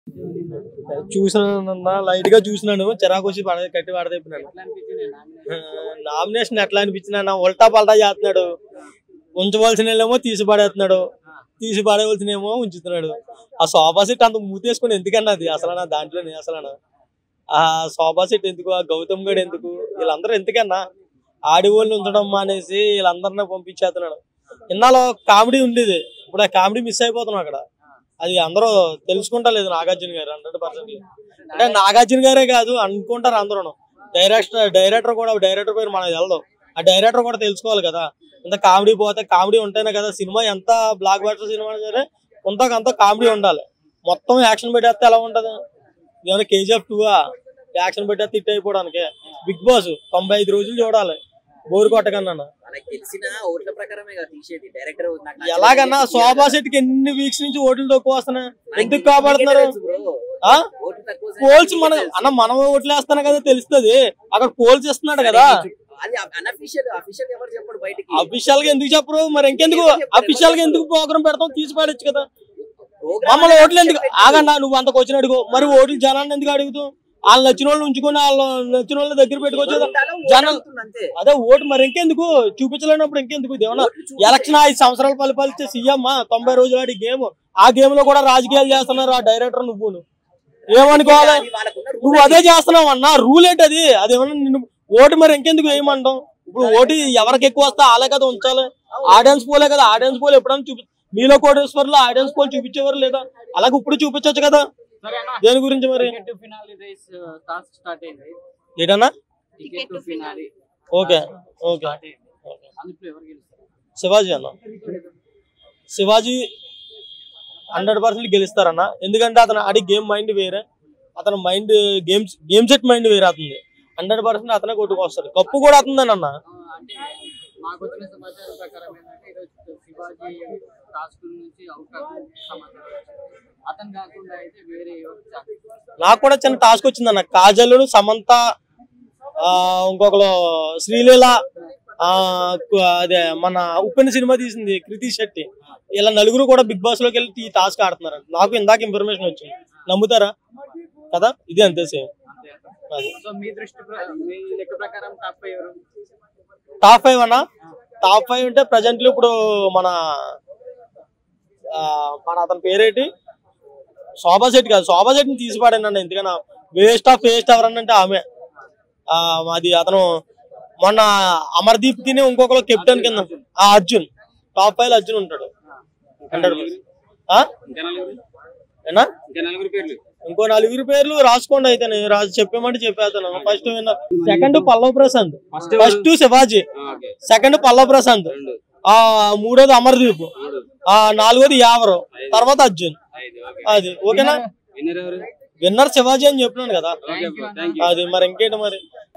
చూసినా లైట్ గా చూసినాను చిరాకు వచ్చి పడ కట్టి పడదైపోయినాను నామినేషన్ ఎట్లా అనిపించిన ఉల్టా పల్టా చేస్తున్నాడు ఉంచవలసిన ఏమో తీసి పడేస్తున్నాడు తీసి పడేవలసినేమో ఉంచుతున్నాడు ఆ సోఫా సెట్ అంత మూతేసుకుని ఎందుకన్నా అది అసలు నా దాంట్లో అసలు ఆ సోఫా సెట్ ఎందుకు ఆ గౌతమ్ గడు ఎందుకు వీళ్ళందరూ ఎందుకన్నా ఆడి వాళ్ళు ఉంచడం మానేసి వీళ్ళందరినీ పంపించేస్తున్నాడు ఇన్నాళ్ళు కామెడీ ఉండేది ఇప్పుడు ఆ కామెడీ మిస్ అయిపోతున్నాం అక్కడ అది అందరూ తెలుసుకుంటా లేదు నాగార్జున గారు హండ్రెడ్ పర్సెంట్ అంటే నాగార్జున గారే కాదు అనుకుంటారు అందరూ డైరెక్టర్ డైరెక్టర్ కూడా డైరెక్టర్ పేరు మనకు తెలదు ఆ డైరెక్టర్ కూడా తెలుసుకోవాలి కదా ఇంత కామెడీ పోతే కామెడీ ఉంటేనే కదా సినిమా ఎంత బ్లాక్ బస్టర్ సినిమా సరే కొంత కొంత కామెడీ ఉండాలి మొత్తం యాక్షన్ పెట్టేస్తే ఎలా ఉంటది ఏమైనా కేజీఎఫ్ టూ యాక్షన్ పెట్టేస్తే తిట్ అయిపోవడానికి బిగ్ బాస్ తొంభై ఐదు రోజులు చూడాలి బోరు కొట్టకన్నా మనకి తెలిసిన ఓట్ల ప్రకారమే కదా తీసేది డైరెక్టర్ నాకు నచ్చలేదు ఎలాగన్నా చెప్పి శోభా సెట్ కి ఎన్ని వీక్స్ నుంచి ఓట్లు తక్కువ వస్తున్నాయి మనకి ఎందుకు కాపాడుతున్నారు తెలుసు bro. ఆ ఓట్లు తక్కువ వస్తాయి. పోల్స్ మన అన్న మనం ఓట్లు వేస్తాను కదా తెలుస్తుంది అక్కడ పోల్స్ ఇస్తున్నాడు కదా అది అనఫిషియల్ అఫీషియల్ ఎవరు చెప్పడు బయటికి అఫీషియల్ గా ఎందుకు చెప్పరు మరి ఇంకెందుకు అఫీషియల్ గా ఎందుకు ప్రోగ్రామ్ పెడతాం తీసి పాడొచ్చు కదా Program మమ్మల్ని అనేది ఓట్లు ఎందుకు చెప్పండి. ఆగన్నా నువ్వు అంతకు వచ్చిన అడుగు మరి ఓట్లు జనాన్ని ఎందుకు అడుగుతావు వాళ్ళు నచ్చిన వాళ్ళు ఉంచుకొని వాళ్ళు నచ్చిన వాళ్ళ దగ్గర పెట్టుకోవచ్చు కదా. ఉండాలో ఓటు జనం- అడుగుతుంది అంతే అదే ఓటు మరి ఇంకెందుకు చూపించలేనప్పుడు ఇంకెందుకు ఇదేమన్నా ఓట్లు చూపించే- ఎలక్షన్ ఐదు సంవత్సరాలు పరిపాలిస్తే సీఎం తొంభై రోజులు ఆడి గేమ్ ఆ గేమ్ లో కూడా రాజకీయాలు చేస్తున్నారు ఆ డైరెక్టర్ నువ్వు ఏమనుకోవాలి అది వాళ్ళకున్న rule నువ్వు అదే చేస్తున్నావు అన్న రూల్ ఏంటి అది అదేమన్నా నిన్ను ఓటు మరి ఇంకెందుకు వేయమంటాం ఇప్పుడు ఓటు ఎవరికి ఎక్కువ వస్తే వాళ్ళే కదా ఉంచాలి ఆడియన్స్ పోలే కదా ఆడియన్స్ పోల్ ఎప్పుడైనా చూపి మీలో కోటేశ్వర్లో ఆడియన్స్ పోల్ చూపించేవారు లేదా అలాగే ఇప్పుడు చూపించవచ్చు కదా సరే అన్న దేని గురించి మరి ticket finale race task start అయింది ఏటన్నా ticket finale okay okay start అయింది అందులో ఎవరు గెలుస్తారు శివాజీ అన్న శివాజీ హండ్రెడ్ పర్సెంట్ గెలుస్తారన్న ఎందుకంటే అతను ఆడి గేమ్ మైండ్ వేరే అతని mind games game set mind వేరే అవుతుంది హండ్రెడ్ పర్సెంట్ అతనే కొట్టుకొస్తాడు కప్పు కూడా అవుతుందని అన్న ఆ, అంటే మాకు వచ్చిన సమాచారం ప్రకారం ఏంటంటే ఈరోజు శివాజీ టాస్క్ నుంచి అవుట్ సమాచారం వచ్చింది. అతను కాకుండా అయితే వేరే ఎవరు ఛాన్స్ నాకు కూడా చిన్న టాస్క్ వచ్చిందన్న కాజల్ సమంత ఆ, ఇంకొకరు శ్రీలీల ఆ, కు- అదే మన ఉప్పెన సినిమా తీసింది కృతి శెట్టి ఇలా నలుగురు కూడా బిగ్ బాస్ లోకి వెళ్ళి ఈ టాస్క్ ఆడుతున్నారు నాకు ఇందాక ఇన్ఫర్మేషన్ వచ్చింది నమ్ముతారా కదా ఇది అంతే సేమ్ అంతే అది సో మీ దృష్టి ప్ర- మీ లెక్క ప్రకారం టాప్ ఎవరు టాప్ ఫైవ్ అన్న టాప్ ఫైవ్ అంటే ప్రజెంట్లు ఇప్పుడు మన ఆ, మన అతని పేరేంటి శోభా సెట్ కాదు శోభా సెట్ ని తీసిపాడాను అన్న ఎందుకన్నా వేస్ట్ ఆఫ్ వేస్ట్ ఎవరన్నంటే ఆమె ఆ, అది అతను మొన్న అమర్దీప్ తిని ఇంకొకరు కెప్టెన్ కింద ఆ అర్జున్ టాప్ ఫైవ్ అర్జున్ ఉంటాడు హండ్రెడ్ ఏనా ఇంకో నలుగురు పేర్లు రాసుకోండి అయితే నేను రాసి చెప్పేమంటే చెప్పేస్తాను first second Pallav Prashanth first Shivaji second Pallav Prashanth ఆ మూడోది అమర్దీప్ ఆ నాలుగోది యావరు తర్వాత అర్జున్ అది ఓకేనా విన్నర్ శివాజీ అని చెప్పినాను కదా అది మరి ఇంకేంటి మరి